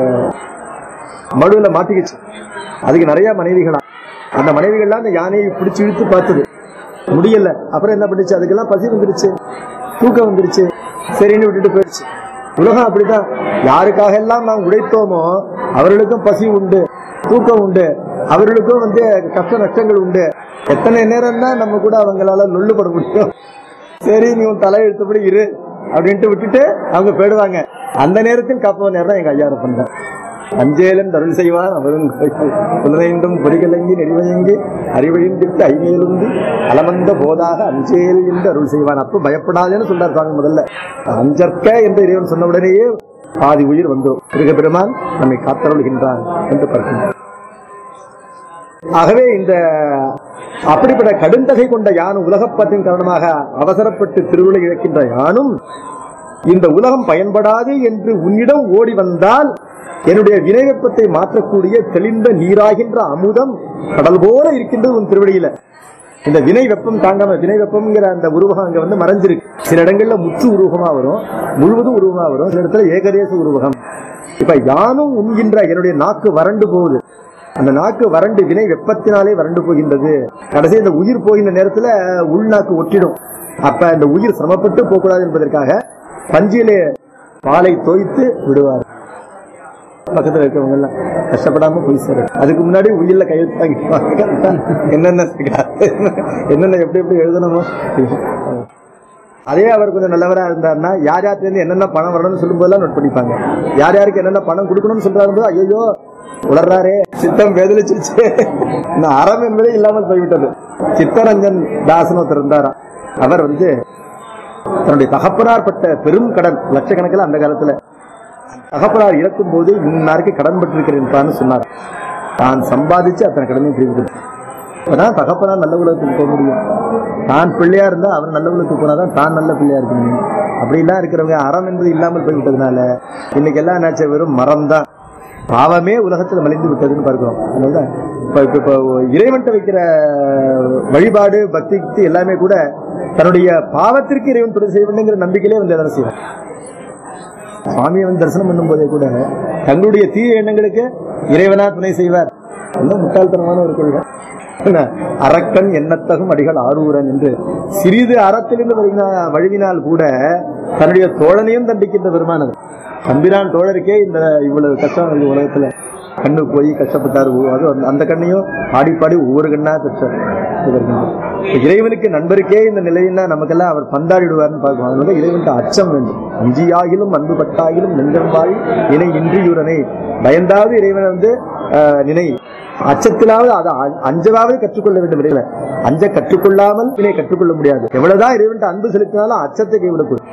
மடுவில் மாட்டிக்கிச்சு அதுக்கு நிறைய மனைவிகளா அந்த மனைவிகள்லாம் அந்த யானையை பிடிச்சு இழுத்து பார்த்தது முடியல அப்புறம் என்ன பண்ணுச்சு அதுக்கெல்லாம் பசி வந்துருச்சு தூக்கம் வந்துருச்சு சரின்னு விட்டுட்டு போயிடுச்சு உலகம் அப்படிதான் யாருக்காக எல்லாம் நாம் உழைத்தோமோ அவர்களுக்கும் பசி உண்டு தூக்கம் உண்டு அவர்களுக்கும் வந்து கஷ்ட நஷ்டங்கள் உண்டு எத்தனை நேரம் தான் நம்ம கூட அவங்களால நொல்லுபட முடியும் சரி நீ உன் தலை எழுத்தபடி இரு அப்படின்ட்டு விட்டுட்டு அவங்க போயிடுவாங்க அந்த நேரத்தில் காப்பவன் நேரம் எங்க ஐயா பண்ண அஞ்சேலன் அருள் செய்வார் அவரும் புலனைந்தும் பொறிகலங்கி நெறிவயங்கி அறிவழிந்திட்டு ஐமேலுந்து அலமந்த போதாக அஞ்சேல் என்று அருள் செய்வான் அப்ப பயப்படாதேன்னு சொல்றார் சுவாமி முதல்ல அஞ்சற்க என்று இறைவன் சொன்ன உடனேயே பாதி உயிர் வந்துடும் திருக பெருமான் நம்மை காத்தருள்கின்றான் என்று பார்க்கின்றார் ஆகவே இந்த அப்படிப்பட்ட கடுந்தகை கொண்ட யானும் உலகப்பற்றின் காரணமாக அவசரப்பட்டு திருவிழை இழக்கின்ற யானும் இந்த உலகம் பயன்படாது என்று உன்னிடம் ஓடி வந்தால் என்னுடைய வினைவெப்பத்தை மாற்றக்கூடிய தெளிந்த நீராகின்ற அமுதம் கடல் போல இருக்கின்றது உன் திருவடியில இந்த வினை வெப்பம் தாங்காம வினை வெப்பம்ங்கிற அந்த உருவகம் அங்க வந்து மறைஞ்சிருக்கு சில இடங்கள்ல முற்று உருவகமா வரும் முழுவதும் உருவமா வரும் சில இடத்துல ஏகதேச உருவகம் இப்ப யானும் உண்கின்ற என்னுடைய நாக்கு வறண்டு போகுது அந்த நாக்கு வறண்டு வினை வெப்பத்தினாலே வறண்டு போகின்றது கடைசி இந்த உயிர் போகின்ற நேரத்துல உள்நாக்கு ஒட்டிடும் அப்ப இந்த உயிர் சிரமப்பட்டு போகக்கூடாது என்பதற்காக பஞ்சிலே பாலை தோய்த்து விடுவார் பக்கத்துல இருக்கவங்க எல்லாம் கஷ்டப்படாம போய் சேரும் அதுக்கு முன்னாடி உயிரில கையெழுத்து வாங்கிட்டு என்னென்ன என்னென்ன எப்படி எப்படி எழுதணுமோ அதே அவர் கொஞ்சம் நல்லவரா இருந்தாருன்னா யார் யார்கிட்ட இருந்து என்னென்ன பணம் வரணும்னு சொல்லும் போதெல்லாம் நோட் பண்ணிப்பாங்க யார் யாருக்கு என்னென்ன பணம் கொடுக்கணும்னு சொல்றாரு ஐயோ உளர்றாரே சித்தம் வேதலிச்சிருச்சு இந்த அறம் என்பதே இல்லாமல் போய்விட்டது சித்தரஞ்சன் தாசன் ஒருத்தர் இருந்தாராம் அவர் வந்து தன்னுடைய தகப்பனார் பட்ட பெரும் கடன் லட்சக்கணக்கில் அந்த காலத்துல தகப்பனார் இறக்கும் போது இன்னாருக்கு கடன் பட்டிருக்கிறேன் சொன்னார் தான் சம்பாதிச்சு அத்தனை கடனையும் திருப்பி கொடுத்தார் அப்பதான் தகப்பனா நல்ல உலகத்துக்கு போக முடியும் தான் பிள்ளையா இருந்தா அவர் நல்ல உலகத்துக்கு போனாதான் தான் நல்ல பிள்ளையா இருக்க முடியும் அப்படிலாம் இருக்கிறவங்க அறம் என்பது இல்லாமல் போய்விட்டதுனால இன்னைக்கு எல்லாம் என்னாச்சு வெறும் மரம் தான் பாவமே உலகத்துல மலிந்து விட்டதுன்னு பார்க்கிறோம் அதனால இப்ப இப்ப இப்போ இறைவன்ட்ட வைக்கிற வழிபாடு பக்தி கிக்தி எல்லாமே கூட தன்னுடைய பாவத்திற்கு இறைவன் துணை செய்ய வேண்டுங்கிற நம்பிக்கையிலே வந்து எதனை செய்வார் சுவாமியை வந்து தரிசனம் பண்ணும் போதே கூட தங்களுடைய தீய எண்ணங்களுக்கு இறைவனா துணை செய்வார் என்ன முட்டாள்தனமான ஒரு கொள்கை என்ன? அரக்கன் எண்ணத்தகும் அடிகள் ஆரூரன் என்று சிறிது அறத்திலிருந்து வருகிற- வழுவினால் கூட தன்னுடைய தோழனையும் தண்டிக்கின்ற பெருமானது தம்பிரான் தோழருக்கே இந்த இவ்வளவு கஷ்டம் இந்த உலகத்துல கண்ணு போய் கஷ்டப்பட்டாரு ஓ, அது அந்த- அந்த கண்ணையும் பாடி பாடி ஒவ்வொரு கண்ணா பெற்றார் இவர்கள். இப்ப இறைவனுக்கு நண்பருக்கே இந்த நிலையில நமக்கெல்லாம் அவர் பந்தாடிடுவார்னு பார்க்கணும் அதனால இறைவனுக்கு அச்சம் வேண்டும் அஞ்சியாகிலும் அன்பு பட்டாகிலும் நெஞ்சம்பாய் இணை இன்றியுடனே பயந்தாவது இறைவனை வந்து ஆஹ், நினை அச்சத்திலாவது அதை அ- அஞ்சலாவது கற்றுக்கொள்ள வேண்டும் இறைவன் அஞ்ச கற்றுக்கொள்ளாமல் இதை கற்றுக்கொள்ள முடியாது எவ்வளவுதான் இறைவன்ட்டு அன்பு செலுத்தினாலும் அச்சத்தை கைவிடக்கூடும்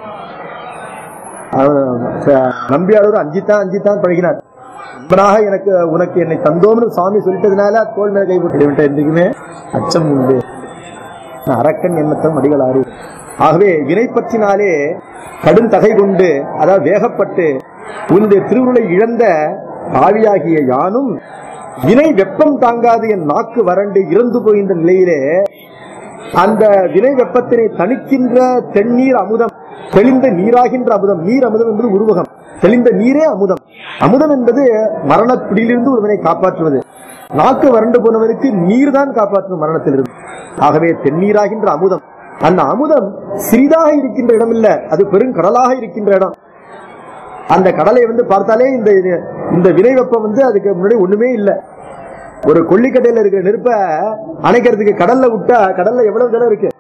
அவன் ச- நம்பியாளர் அஞ்சித்தான் அஞ்சித்தான் பழகினார் நண்பனாக எனக்கு உனக்கு என்னை தந்தோம்னு சுவாமி சொல்லிட்டதுனால தோல் மேல கைப்பட்டு இவன்ட்ட என்றைக்குமே அச்சம் உண்டு அரக்கன் எண்ணத்தம் அடிகள் ஆறு ஆகவே வினை பற்றினாலே கடும் தகை கொண்டு அதாவது வேகப்பட்டு உன்னுடைய திருவுருளை இழந்த ஆவியாகிய யானும் வினை வெப்பம் தாங்காது என் நாக்கு வறண்டு இறந்து போகின்ற நிலையிலே அந்த வினை வெப்பத்தினை தணிக்கின்ற தென்னீர் அமுதம் தெளிந்த நீராகின்ற அமுதம் நீர் அமுதம் என்பது உருவகம் தெளிந்த நீரே அமுதம் அமுதம் என்பது மரணப் பிடியிலிருந்து ஒருவனை காப்பாற்றுவது நாக்கு வறண்டு போனவனுக்கு நீர் தான் காப்பாற்றும் மரணத்திலிருந்து ஆகவே தென்னீராகின்ற அமுதம் அந்த அமுதம் சிறிதாக இருக்கின்ற இடம் இல்ல அது பெருங்கடலாக இருக்கின்ற இடம் அந்த கடலை வந்து பார்த்தாலே இந்த இந்த வினை வெப்பம் வந்து அதுக்கு முன்னாடி ஒண்ணுமே இல்லை ஒரு கொல்லிக்கட்டையில இருக்கிற நெருப்ப அணைக்கிறதுக்கு கடல்ல விட்டா கடல்ல எவ்வளவு ஜலம் இருக்கு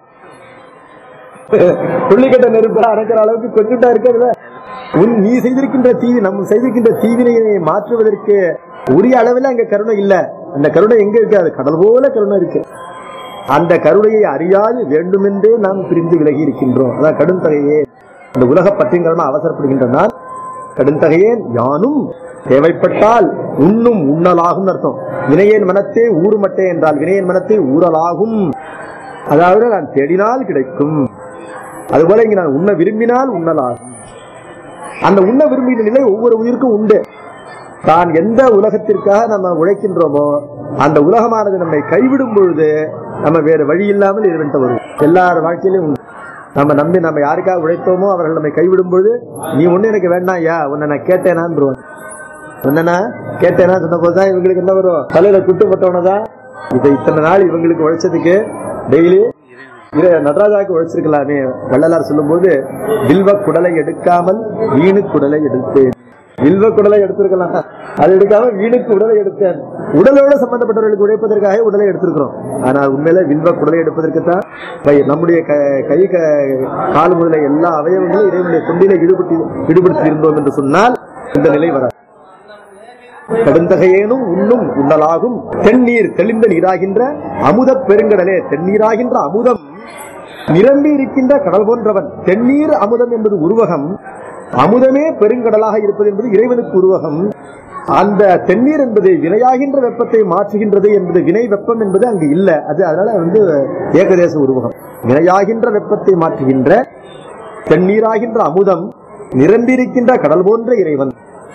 கொல்லிக்கட்டை நெருப்ப அணைக்கிற அளவுக்கு கொஞ்சம் இருக்கிறது உன் நீ செய்திருக்கின்ற தீவி நம்ம செய்திருக்கின்ற தீவினையை மாற்றுவதற்கு உரிய அளவில் அங்க கருணை இல்ல அந்த கருணை எங்க இருக்கு அது கடல் போல கருணை இருக்கு அந்த கருணையை அறியாது வேண்டுமென்றே நாம் பிரிந்து விலகி இருக்கின்றோம் அதான் கடும் தகையே இந்த உலக பற்றின் அவசரப்படுகின்ற நான் கடுந்தகையேன் யானும் தேவைப்பட்டால் உண்ணும் உண்ணலாகும் அர்த்தம் வினையேன் மனத்தே ஊறுமட்டே என்றால் வினையேன் மனத்தே ஊறலாகும் அதாவது நான் தேடினால் கிடைக்கும் அதுபோல இங்க நான் உண்ண விரும்பினால் உண்ணலாகும் அந்த உண்ண விரும்புகிற நிலை ஒவ்வொரு உயிருக்கும் உண்டு தான் எந்த உலகத்திற்காக நம்ம உழைக்கின்றோமோ அந்த உலகமானது நம்மை கைவிடும் பொழுது நம்ம வேறு வழி இல்லாமல் இருவன்ட்ட வரும் எல்லார் வாழ்க்கையிலும் உண்டு. நம்ம நம்பி நம்ம யாருக்காக உழைத்தோமோ அவர்கள் நம்மை கைவிடும் பொழுது நீ ஒண்ணு எனக்கு வேண்டாம் ஐயா உன்னை நான் கேட்டேனான்னு என்னன்னா கேட்டேனா சொன்ன போதுதான் இவங்களுக்கு என்ன வரும் தலையில குட்டு போட்டவனதான் இதை இத்தனை நாள் இவங்களுக்கு உழைச்சதுக்கு டெய்லி இத நடராஜாவுக்கு உழைச்சிருக்கலாமே வள்ளலார் சொல்லும்போது வில்வ குடலை எடுக்காமல் வீணு குடலை எடுத்தேன் வில்வ குடலை எடுத்திருக்கலாம் அது எடுக்காம வீணுக்கு உடலை எடுத்தேன் உடலோட சம்பந்தப்பட்டவர்களுக்கு உழைப்பதற்காக உடலை எடுத்திருக்கிறோம் ஆனால் உண்மையில வில்வ குடலை எடுப்பதற்கு தான் நம்முடைய க- கை க- கால் முதல எல்லா அவயவங்களும் இறைவனுடைய தொண்டில ஈடுபட்டு ஈடுபடுத்தி இருந்தோம் என்று சொன்னால் இந்த நிலை வராது கடுந்தகையேனும் உண்ணும் உண்ணலாகும் தென்னீர் தெளிந்த நீராகின்ற அமுத பெருங்கடலே தென்னீராகின்ற அமுதம் நிரம்பி இருக்கின்ற கடல் போன்றவன் தென்னீர் அமுதம் என்பது உருவகம் அமுதமே பெருங்கடலாக இருப்பது என்பது இறைவனுக்கு உருவகம் அந்த தென்னீர் என்பது வினையாகின்ற வெப்பத்தை மாற்றுகின்றது என்பது வினை வெப்பம் என்பது அங்கு இல்ல அது அதனால வந்து ஏகதேச உருவகம் வினையாகின்ற வெப்பத்தை மாற்றுகின்ற தென்னீராகின்ற அமுதம் நிரம்பியிருக்கின்ற கடல் போன்ற இறைவன்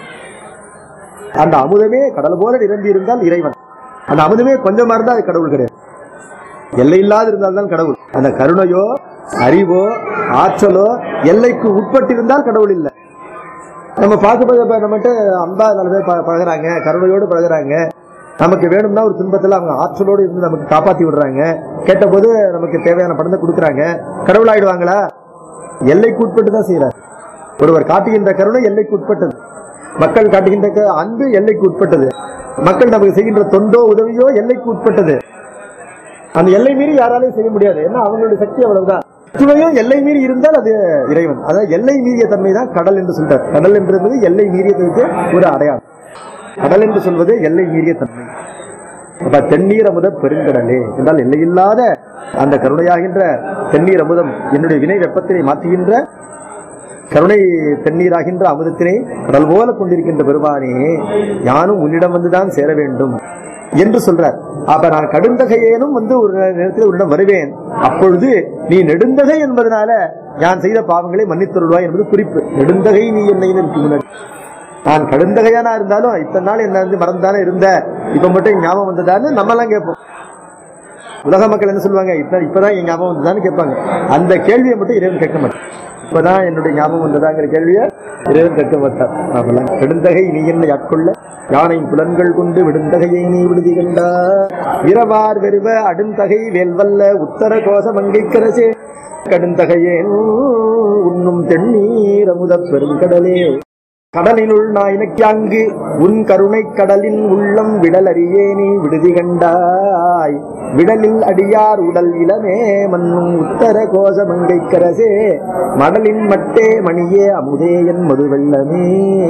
அந்த அமுதமே கடல் போல நிரம்பி இருந்தால் இறைவன் அந்த அமுதமே கொஞ்சமா இருந்தா அது கடவுள் கிடையாது எல்லை இல்லாது இருந்தால்தான் கடவுள் அந்த கருணையோ அறிவோ ஆற்றலோ எல்லைக்கு உட்பட்டிருந்தால் கடவுள் இல்லை நம்ம பார்க்கும்போது இப்ப நம்மகிட்ட அம்பா நாலு பேர் ப- பழகுறாங்க கருணையோடு பழகுறாங்க நமக்கு வேணும்னா ஒரு துன்பத்துல அவங்க ஆற்றலோடு இருந்து நமக்கு காப்பாத்தி விடுறாங்க கேட்டபோது நமக்கு தேவையான பணத்தை கொடுக்குறாங்க கடவுள் ஆயிடுவாங்களா எல்லைக்கு உட்பட்டு தான் செய்யறாரு ஒருவர் காட்டுகின்ற கருணை எல்லைக்கு உட்பட்டது மக்கள் காட்டுகின்ற க- அன்பு எல்லைக்கு உட்பட்டது மக்கள் நமக்கு செய்கின்ற தொண்டோ உதவியோ எல்லைக்கு உட்பட்டது அந்த எல்லை மீறி யாராலையும் செய்ய முடியாது ஏன்னா அவங்களுடைய சக்தி அவ்வளவுதான் இவையும் எல்லை மீறி இருந்தால் அது இறைவன் அதாவது எல்லை மீறிய தன்மை தான் கடல் என்று சொல்றார் கடல் என்றது எல்லை மீறியதற்கு ஒரு அடையாளம் கடல் என்று சொல்வது எல்லை மீறிய தன்மை அப்ப தென்னீர் அமுத பெருங்கடலே என்றால் எல்லையில்லாத அந்த கருணையாகின்ற தென்னீர் அமுதம் என்னுடைய வினை வெப்பத்தினை மாற்றுகின்ற கருணை தென்னீராகின்ற அமுதத்தினை கடல் போல கொண்டிருக்கின்ற பெருமானே யானும் உன்னிடம் வந்துதான் சேர வேண்டும் என்று சொல்றார் அப்ப நான் கடுந்தகையேனும் வந்து ஒரு நேரத்தில் உன்னிடம் வருவேன் அப்பொழுது நீ நெடுந்தகை என்பதனால நான் செய்த பாவங்களை மன்னித்தருள்வாய் என்பது குறிப்பு நெடுந்தகை நீ என்னை இருக்கு முன்னாடி நான் கடுந்தகையானா இருந்தாலும் இத்தனை நாள் என்ன வந்து மறந்தானே இருந்த இப்ப மட்டும் ஞாபகம் வந்ததான்னு நம்ம எல்லாம் கேட்போம் உலக மக்கள் என்ன சொல்லுவாங்க இப்ப இப்பதான் என் ஞாபகம் வந்ததான்னு கேட்பாங்க அந்த கேள்வியை மட்டும் இறைவன் கேட்க மாட்டான் இப்பதான் என்னுடைய ஞாபகம் வந்ததாங்கிற கேள்வியை இறைவன் கேட்க மாட்டான் அவெல்லாம் கெடுந்தகை நீ என்னை ஆட்கொள்ள யானை புலன்கள் கொண்டு விடுந்தகையை நீ விடுதி கண்டா இரவார் வெறுவ அடுந்தகை வேல்வல்ல உத்தர கோச மங்கைக்கரசே கடுந்தகையேன் உண்ணும் தென்னீர் அமுத பெருங்கடலே கடலினுள் நாயினக்கியாங்கு உன் கருணை கடலின் உள்ளம் விடல் அறியேனி விடுதி கண்டாய் விடலில் அடியார் உடல் இளமே மண்ணும் உத்தர கோச மங்கைக்கரசே மடலின் மட்டே மணியே அமுதே என் மது வெள்ளமே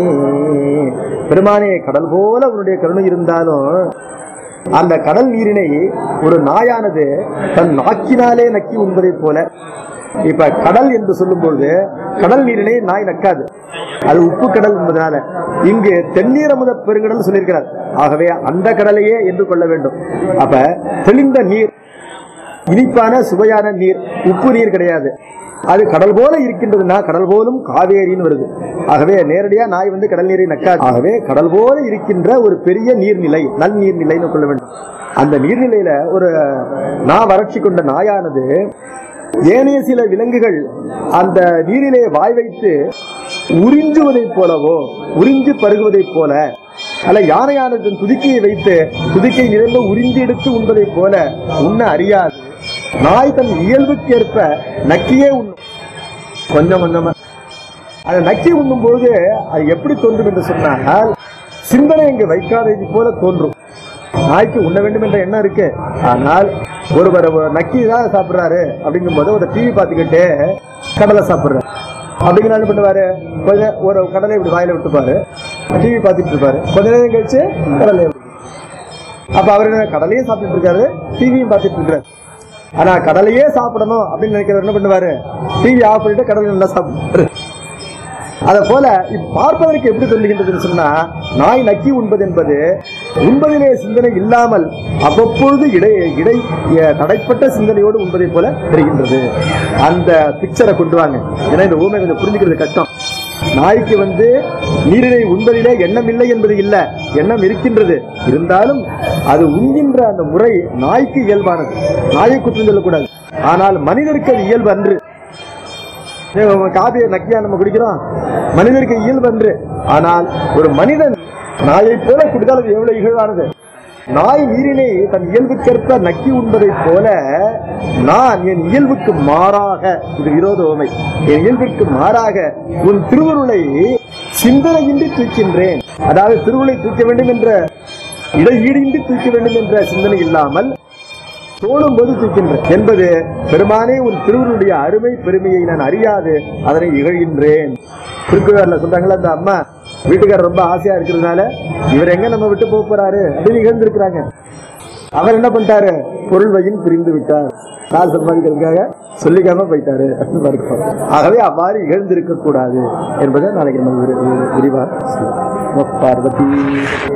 பெருமானே கடல் போல உன்னுடைய கருணை இருந்தாலும் அந்த கடல் நீரினை ஒரு நாயானது தன் நாக்கினாலே நக்கி உண்பதைப் போல இப்ப கடல் என்று சொல்லும் பொழுது கடல் நீரினை நாய் நக்காது அது உப்பு கடல் என்பதனால இங்கு தென்னீர் அமுத பெருங்கடல் சொல்லியிருக்கிறார் ஆகவே அந்த கடலையே என்று கொள்ள வேண்டும் அப்ப தெளிந்த நீர் இனிப்பான சுவையான நீர் உப்பு நீர் கிடையாது அது கடல் போல இருக்கின்றதுன்னா கடல் போலும் காவேரின்னு வருது ஆகவே நேரடியா நாய் வந்து கடல் நீரை நக்காது ஆகவே கடல் போல இருக்கின்ற ஒரு பெரிய நீர்நிலை நல் நீர்நிலைன்னு கொள்ள வேண்டும் அந்த நீர்நிலையில ஒரு நா வறட்சி கொண்ட நாயானது ஏனைய சில விலங்குகள் அந்த நீரிலே வாய் வைத்து உறிஞ்சுவதைப் போலவோ உறிஞ்சு பருகுவதைப் போல அல்ல யானையானது தன் துதிக்கையை வைத்து துதிக்கை நிரம்ப உறிஞ்சி எடுத்து உண்பதைப் போல உண்ண அறியாது நாய் தன் இயல்புக்கு ஏற்ப நக்கியே உண்ணும் கொஞ்சம் கொஞ்சமா அதை நக்கி உண்ணும் பொழுது அது எப்படி தோன்றும் என்று சொன்னால் சிந்தனை இங்கு வைக்காதது போல தோன்றும் நாய்க்கு உண்ண வேண்டும் என்ற எண்ணம் இருக்கு ஆனால் ஒருவர் ஒரு நக்கி தான் சாப்பிடுறாரு அப்படிங்கும் போது ஒரு டிவி பார்த்துக்கிட்டு கடலை சாப்பிடுறாரு அப்படிங்கிற என்ன பண்ணுவாரு கொஞ்சம் ஒரு கடலை இப்படி வாயில விட்டுப்பாரு டிவி பார்த்துட்டு இருப்பாரு கொஞ்ச நேரம் கழிச்சு கடலை விட்டு- அப்ப அவர் என்ன கடலையும் சாப்பிட்டுட்டு இருக்காரு டிவியும் பார்த்துட்டு இருக்காரு ஆனா கடலையே சாப்பிடணும் அப்படின்னு நினைக்கிறவர் என்ன பண்ணுவாரு டிவி ஆஃப் பண்ணிட்டு கடலை நல்லா சாப்பிடுவாரு அத போல இப்ப பார்ப்பதற்கு எப்படி சொல்லுகின்றதுன்னு சொன்னா நாய் நக்கி உண்பது என்பது உண்பதிலே சிந்தனை இல்லாமல் அவ்வப்பொழுது இடை இடை எ, தடைப்பட்ட சிந்தனையோடு உண்பதை போல தெரிகின்றது அந்த பிக்சரை கொண்டு வாங்க ஏன்னா இந்த ஊமை கொஞ்சம் புரிஞ்சுக்கிறது கஷ்டம் நாய்க்கு வந்து நீரினை உண்பதிலே எண்ணம் இல்லை என்பது இல்ல எண்ணம் இருக்கின்றது இருந்தாலும் அது உண்கின்ற அந்த முறை நாய்க்கு இயல்பானது நாயை குற்றம் சொல்லக்கூடாது ஆனால் மனிதருக்கு அது இயல்பு அன்று காபியை நக்கியா நம்ம குடிக்கிறோம் மனிதருக்கு இயல்பு அன்று ஆனால் ஒரு மனிதன் நாயை போல குடித்தால் அது எவ்வளவு இகழ்வானது நாய் நீரினை தன் இயல்புக்கேற்ப நக்கி உண்பதைப் போல நான் என் இயல்புக்கு மாறாக இது விரோத உமை என் இயல்புக்கு மாறாக உன் திருவருளை சிந்தனையின்றி தூக்கின்றேன் அதாவது திருவுளை தூக்க வேண்டும் என்ற இடையீடின்றி தூக்க வேண்டும் என்ற சிந்தனை இல்லாமல் தோணும் போது தூக்கின்றேன் என்பது பெருமானே உன் திருவருடைய அருமை பெருமையை நான் அறியாது அதனை இகழ்கின்றேன் திருக்குறள்ல சொல்றாங்களா அந்த அம்மா வீட்டுக்காரர் ரொம்ப ஆசையா இருக்கிறதுனால இவர் எங்க நம்ம விட்டு போக போறாரு அப்படின்னு இகழ்ந்திருக்கிறாங்க அவர் என்ன பண்ணிட்டாரு பொருள்வையும் பிரிந்து விட்டார் கால் சம்பாதிக்கிறதுக்காக சொல்லிக்காம போயிட்டாரு அப்படின்னு இருக்கும். ஆகவே அவ்வாறு இகழ்ந்திருக்க கூடாது என்பதை நாளைக்கு நம்ம விரி- விரி- விரிவா பார்வதி